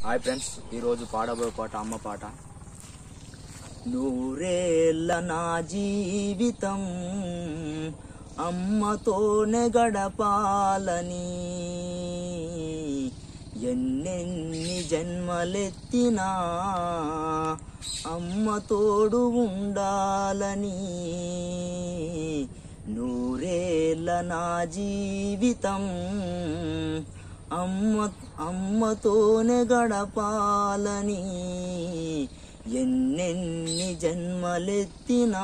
hi friends ఈరోజు పాడబోయే పాట అమ్మ పాట నూరేళ్ళ నా జీవితం అమ్మతోనే గడపాలని ఎన్నెన్ని జన్మలెత్తినా అమ్మ తోడు ఉండాలని నూరేళ్ళ నా జీవితం అమ్మ అమ్మతోనే గడపాలని ఎన్నెన్ని జన్మలెత్తినా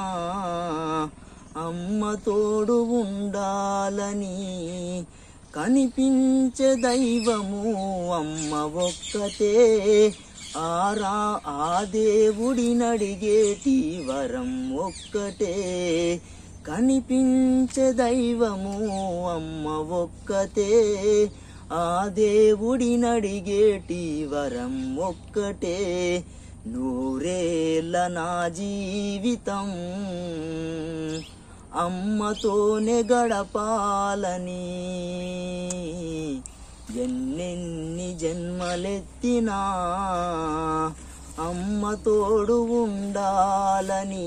అమ్మ తోడు ఉండాలని కనిపించే దైవము అమ్మ ఒక్కతే ఆరా ఆ దేవుడినడిగేటి వరం ఒక్కటే కనిపించే దైవము అమ్మ ఒక్కతే ఆ దేవుడినడిగేటి వరం ఒక్కటే నూరేళ్ళ నా జీవితం అమ్మతోనే గడపాలని ఎన్నెన్ని జన్మలెత్తినా అమ్మ తోడు ఉండాలని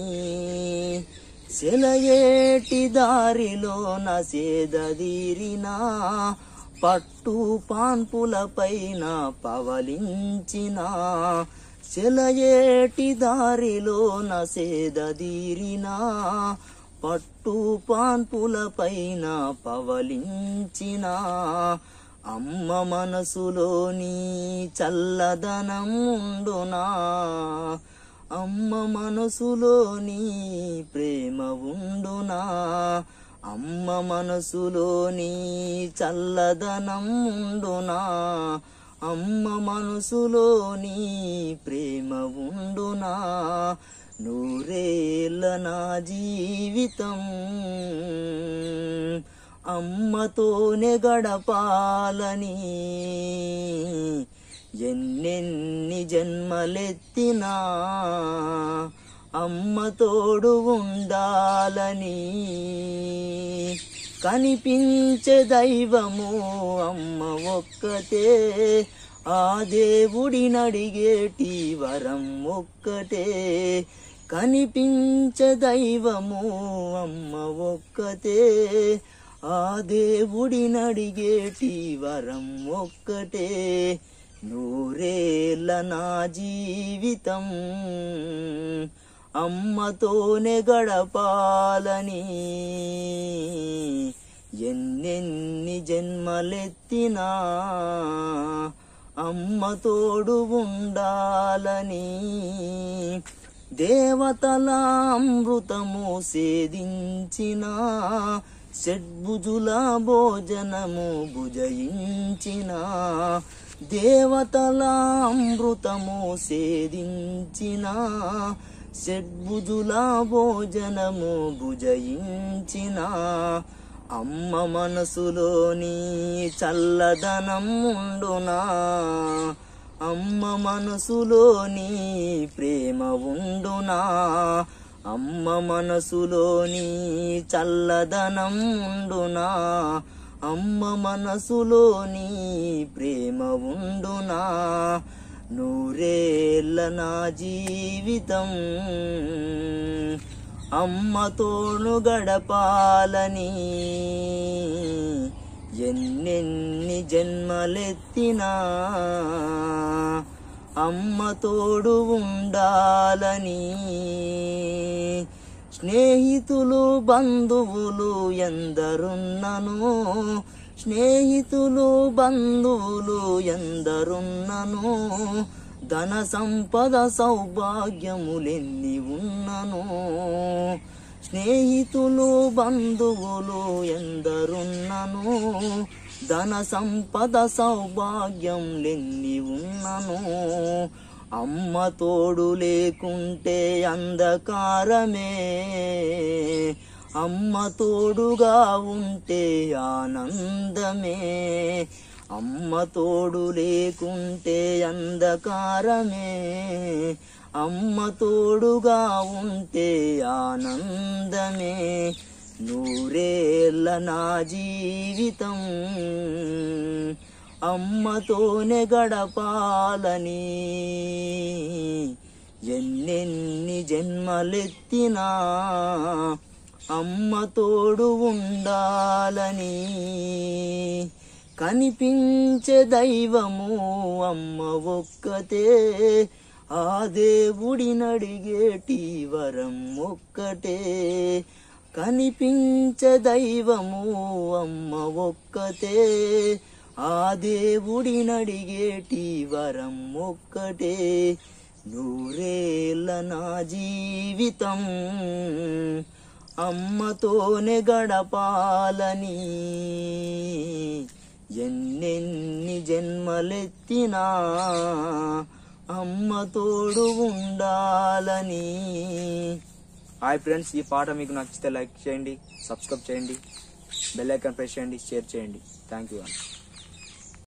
సెలయేటి దారిలో నసేదీరినా పట్టు పాన్పుల పైన పవలించిన సెలయేటి దారిలో నసేదీరినా పట్టు పాన్పుల పైన పవలించిన అమ్మ మనసులోని చల్లదనం ఉండునా అమ్మ మనసులోని ప్రేమ ఉండునా అమ్మ మనసులోని చల్లదనం ఉండునా అమ్మ మనసులోని ప్రేమ ఉండునా నూరేళ్ళ నా జీవితం అమ్మతోనే గడపాలని ఎన్నెన్ని జన్మలెత్తినా అమ్మ తోడు ఉండాలని కనిపించే దైవము అమ్మ ఒక్కతే ఆ దేవుడినడిగేటి వరం ఒక్కటే కనిపించే దైవము అమ్మ ఒక్కతే ఆ దేవుడినడిగేటి వరం ఒక్కటే నూరేళ్ళ నా జీవితం అమ్మతోనే గడపాలని ఎన్నెన్ని జన్మలెత్తినా అమ్మ తోడు ఉండాలని దేవతల అమృతము సేదించిన షడ్భుజుల భోజనము భుజయించిన దేవతల అమృతము సేదించిన షడ్భుజుల భోజనము భుజయించిన అమ్మ మనసులోని చల్లదనం ఉండునా అమ్మ మనసులోని ప్రేమ ఉండునా అమ్మ మనసులోని చల్లదనం ఉండునా అమ్మ మనసులోని ప్రేమ ఉండునా నూరేళ్ళ నా జీవితం అమ్మతోను గడపాలని ఎన్నెన్ని జన్మలెత్తినా అమ్మ తోడు ఉండాలని స్నేహితులు బంధువులు ఎందరున్నను స్నేహితులు బంధువులు ఎందరున్నను ధన సంపద సౌభాగ్యములెన్ని ఉన్నను స్నేహితులు బంధువులు ఎందరున్నను ధన సంపద సౌభాగ్యంలెన్ని ఉన్నను అమ్మ తోడు లేకుంటే అంధకారమే అమ్మ తోడుగా ఉంటే ఆనందమే అమ్మ తోడు లేకుంటే అంధకారమే అమ్మ తోడుగా ఉంటే ఆనందమే నూరేళ్ళ నా జీవితం అమ్మతోనే గడపాలని ఎన్నెన్ని జన్మలెత్తినా అమ్మ తోడు ఉండాలని కనిపించే దైవము అమ్మ ఒక్కతే ఆ దేవుడి నడిగేటి వరం ఒక్కటే కనిపించే దైవము అమ్మ ఒక్కతే ఆ దేవుడి నడిగేటి వరం ఒక్కటే నూరేళ్ళ నా జీవితం అమ్మతోనే గడపాలని ఎన్నెన్ని జన్మలెత్తినా అమ్మ తోడు ఉండాలని హాయ్ ఫ్రెండ్స్ ఈ పాట మీకు నచ్చితే లైక్ చేయండి సబ్స్క్రైబ్ చేయండి బెల్ ఐకాన్ ప్రెస్ చేయండి షేర్ చేయండి థ్యాంక్ యూ